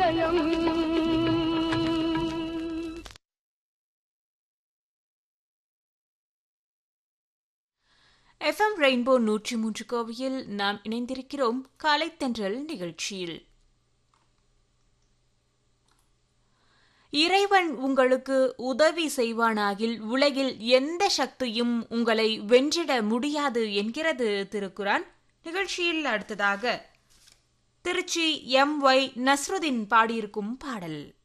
மங்களம் FM rainbow நூற்றி மூன்று கோவையில் நாம் இணைந்திருக்கிறோம் காலைத்தென்றல் நிகழ்ச்சியில் இறைவன் உங்களுக்கு உதவி செய்வானாகில் உலகில் எந்த சக்தியும் உங்களை வென்றிட முடியாது என்கிறது திருக்குரான் நிகழ்ச்சியில் அடுத்ததாக திருச்சி எம் ஒய் நஸ்ருதீன் பாடியிருக்கும் பாடல்